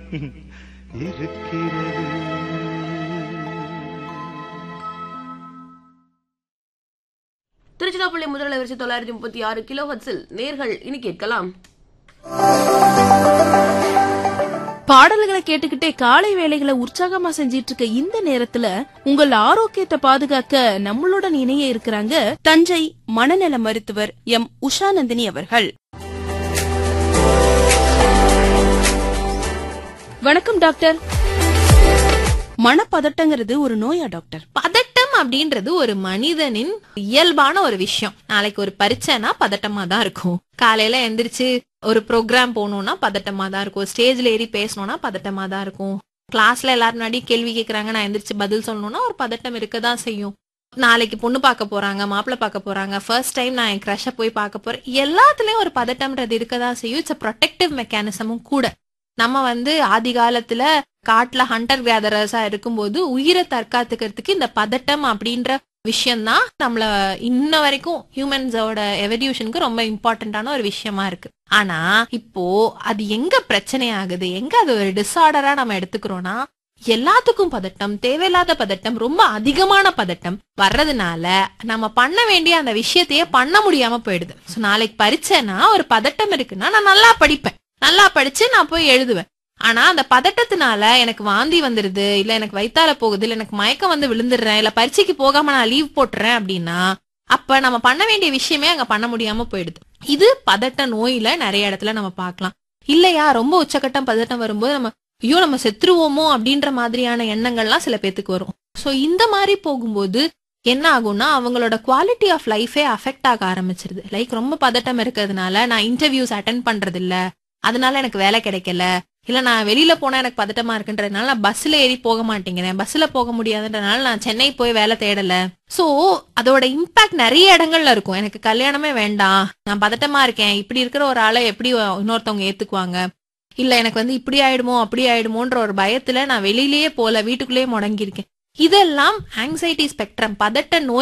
இருக்கிறது திருச்சிராப்பள்ளி முதல் வரிசை தொள்ளாயிரத்தி முப்பத்தி ஆறு கிலோ ஹட்ஸில் நேர்கள் இனி கேட்கலாம் பாடல்களை கேட்டுக்கிட்டே காலை வேலைகளை உற்சாகமா செஞ்சிட்டு இருக்க இந்த நேரத்துல உங்கள் ஆரோக்கியத்தை பாதுகாக்க நம்மளுடன் இணைய இருக்கிறாங்க தஞ்சை மனநல மருத்துவர் எம் உஷாநந்தினி அவர்கள் வணக்கம் டாக்டர் மனப்பதட்டங்கிறது ஒரு நோயா டாக்டர் பதட்டம் அப்படின்றது ஒரு மனிதனின் இயல்பான ஒரு விஷயம் நாளைக்கு ஒரு பரீட்சைனா பதட்டமா தான் இருக்கும் காலையில எந்திரிச்சு ஒரு ப்ரோக்ராம் போகணும்னா பதட்டமா தான் இருக்கும் ஸ்டேஜ்ல ஏறி பேசணும்னா பதட்டமா தான் இருக்கும் கிளாஸ்ல எல்லாரும் முன்னாடி கேள்வி கேக்குறாங்க நான் எந்திரிச்சு பதில் சொல்லணும்னா ஒரு பதட்டம் இருக்க தான் செய்யும் நாளைக்கு பொண்ணு பார்க்க போறாங்க மாப்பிள்ளை பார்க்க போறாங்க ஃபர்ஸ்ட் டைம் நான் என் க்ரஷ போய் பார்க்க போறேன் எல்லாத்துலயும் ஒரு பதட்டம்ன்றது இருக்க தான் செய்யும் இட்ஸ் ப்ரொடெக்டிவ் மெக்கானிசமும் கூட நம்ம வந்து ஆதி காலத்துல காட்டுல ஹண்டர் கேதரர்ஸா இருக்கும்போது உயிரை தற்காத்துக்கிறதுக்கு இந்த பதட்டம் அப்படின்ற விஷயம்தான் நம்மள இன்ன வரைக்கும் ஹியூமன்ஸோட எவல்யூஷனுக்கு ரொம்ப இம்பார்ட்டன்டான ஒரு விஷயமா இருக்கு ஆனா இப்போ அது எங்க பிரச்சனை ஆகுது எங்க அது ஒரு டிஸார்டரா நம்ம எடுத்துக்கிறோம்னா எல்லாத்துக்கும் பதட்டம் தேவையில்லாத பதட்டம் ரொம்ப அதிகமான பதட்டம் வர்றதுனால நம்ம பண்ண வேண்டிய அந்த விஷயத்தையே பண்ண முடியாம போயிடுது சோ நாளைக்கு பரீட்சைனா ஒரு பதட்டம் இருக்குன்னா நான் நல்லா படிப்பேன் நல்லா படிச்சு நான் போய் எழுதுவேன் ஆனா அந்த பதட்டத்தினால எனக்கு வாந்தி வந்துருது இல்ல எனக்கு வயித்தால போகுது இல்ல எனக்கு மயக்கம் வந்து விழுந்துடுறேன் இல்ல பரீட்சைக்கு போகாம நான் லீவ் போட்டுறேன் அப்படின்னா அப்ப நம்ம பண்ண வேண்டிய விஷயமே அங்க பண்ண முடியாம போயிடுது இது பதட்ட நோயில நிறைய இடத்துல நம்ம பார்க்கலாம் இல்லையா ரொம்ப உச்சக்கட்டம் பதட்டம் வரும்போது நம்ம ஐயோ நம்ம செத்துருவோமோ அப்படின்ற மாதிரியான எண்ணங்கள்லாம் சில பேத்துக்கு வரும் சோ இந்த மாதிரி போகும்போது என்ன ஆகும்னா அவங்களோட குவாலிட்டி ஆஃப் லைஃபே அஃபெக்ட் ஆக ஆரம்பிச்சிருது லைக் ரொம்ப பதட்டம் இருக்கிறதுனால நான் இன்டர்வியூஸ் அட்டன் பண்றது இல்ல அதனால எனக்கு வேலை கிடைக்கல இல்ல நான் வெளியில போனா எனக்கு பதட்டமா இருக்குன்றதுனால நான் பஸ்ல ஏறி போக மாட்டேங்கிறேன் பஸ்ல போக முடியாதுன்றதுனால நான் சென்னை போய் வேலை தேடல சோ அதோட இம்பாக்ட் நிறைய இடங்கள்ல இருக்கும் எனக்கு கல்யாணமே வேண்டாம் நான் பதட்டமா இருக்கேன் இப்படி இருக்கிற ஒரு ஆளை எப்படி இன்னொருத்தவங்க ஏத்துக்குவாங்க இல்ல எனக்கு வந்து இப்படி ஆயிடுமோ அப்படி ஆயிடுமோன்ற ஒரு பயத்துல நான் வெளியிலேயே போல வீட்டுக்குள்ளேயே முடங்கி இருக்கேன் இதெல்லாம் ஆங்ஸைட்டி ஸ்பெக்ட்ரம் பதட்ட நோய்